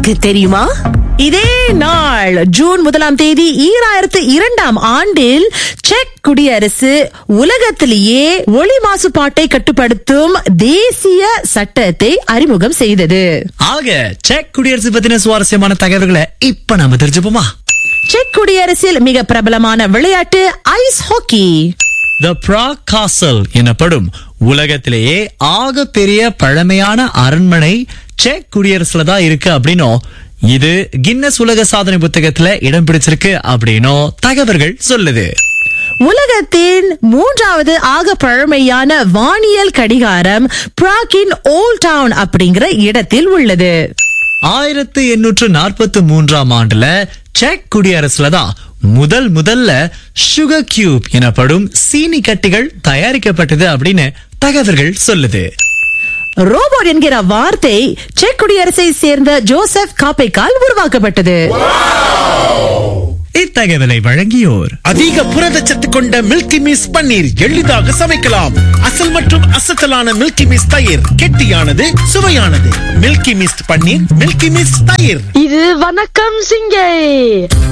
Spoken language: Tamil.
உங்களுக்கு தெரியுமா இதே நாள் ஜூன் முதலாம் தேதி ஈராயிரத்து இரண்டாம் ஆண்டில் செக் குடியரசு உலகத்திலேயே ஒளி மாசுபாட்டை கட்டுப்படுத்தும் தேசிய சட்டத்தை அறிமுகம் செய்தது ஆக செக் குடியரசு பத்தின சுவாரஸ்யமான தகவல்களை இப்ப நாம தெரிஞ்சுப்போமா செக் குடியரசில் மிக பிரபலமான விளையாட்டு ice hockey the Prague Castle எனப்படும் உலகத்திலேயே ஆக பெரிய பழமையான அரண்மனை செக் குடியரசுல தான் இருக்கு அப்படின்னும் இது கின்னஸ் உலக சாதனை புத்தகத்துல இடம் பிடிச்சிருக்கு அப்படின்னும் தகவல்கள் சொல்லுது உலகத்தின் மூன்றாவது ஆக பழமையான வானியல் கடிகாரம் பிராக்கின் ஓல்ட் டவுன் அப்படிங்கிற இடத்தில் உள்ளது ஆயிரத்து எண்ணூற்று நாற்பத்தி மூன்றாம் ஆண்டுல செக் குடியரசுல தான் முதல் முதல்ல சுகர் கியூப் எனப்படும் சீனி கட்டிகள் தயாரிக்கப்பட்டது அப்படின்னு தகவல்கள் சொல்லுது ரோபோட் என்கிற வார்த்தை செக் குடியரசை சேர்ந்த ஜோசப் காப்பைக்கால் உருவாக்கப்பட்டது இத்தகவலை வழங்கியோர் அதிக புரதச்சத்து கொண்ட மில்கி மிஸ் பன்னீர் எளிதாக சமைக்கலாம் அசல் மற்றும் அசத்தலான மில்கி மிஸ் தயிர் கெட்டியானது சுவையானது Milky Mist paneer Milky Mist தயிர் இது வணக்கம் சிங்கை